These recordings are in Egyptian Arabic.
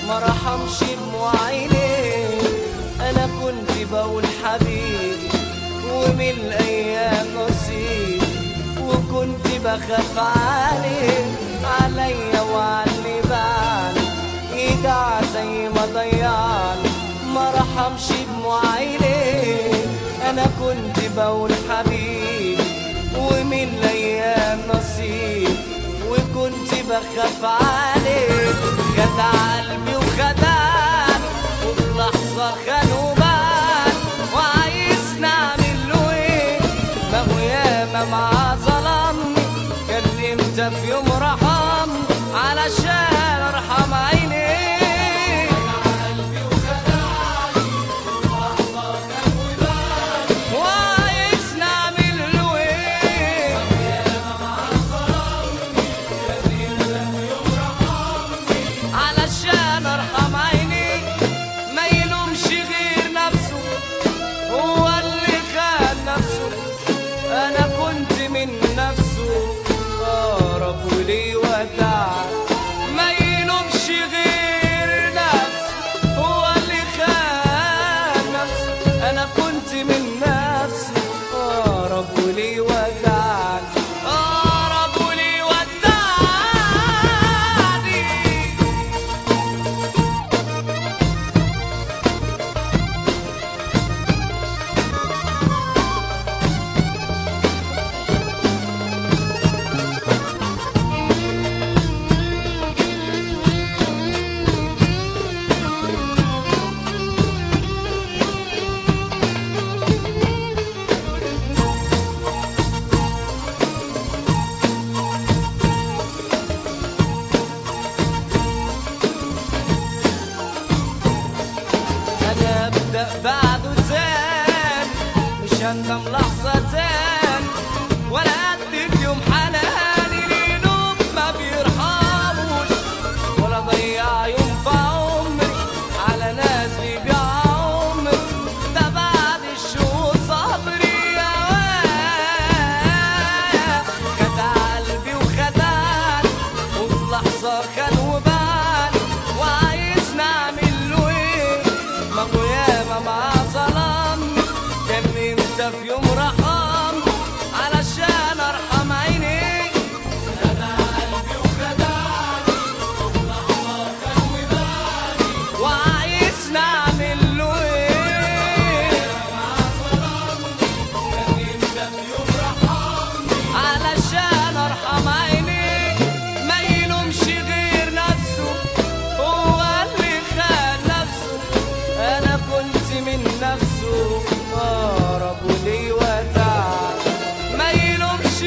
ما رحمش دموع عينيه انا كنت بقول حبيبي ومن الايام نصيب وكنت بخاف عليه عليا وعلى اللي بعلي يدع زي ما ضيعني ما رحمش دموع عينيه انا كنت بقول حبيبي ومن الايام نصيب وكنت بخاف عليه خدع قلبي وخدعني وفي لحظة خان وبان وعايز نعمل له ايه ما هو ياما معاه ظلمني كلمت في يوم رحمني علشان ارحم عينيه وعايز نعمل له ايه علشان ارحم عيني ما يلومش غير نفسه هو اللي خان نفسه انا كنت من نفسه اقرب ولي ودع ما يلومش غير نفسه هو اللي خان نفسه انا كنت من نفسه اقرب ولي ودع اقرب ولي ودعني انا ابدا بعده تاني مش هندم لحظه تاني ولا قد في يوم حناني لينوب ما بيرحموش ولا ضيع يوم في عمري على ناس بيبيع عمري ده بعد الشهور صبري يا واد خدع قلبي وخدعني وفي لحظة خان وبعني وعايز نعمل له ايه ما هو ياما معاه ظلمني كان انت في يوم رحمني علشان ارحم عينيك خدع قلبي وخدعني وفي لحظة خان وبعني وعايز نعمل له ايه علشان ارحم عينيك ما يلومش غير نفسه هو اللي خان نفسه انا كنت من نفسه اقرب ولي ودع ما يلومش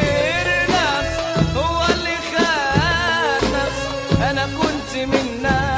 غير نفسه هو اللي خان نفسه انا كنت من نفسه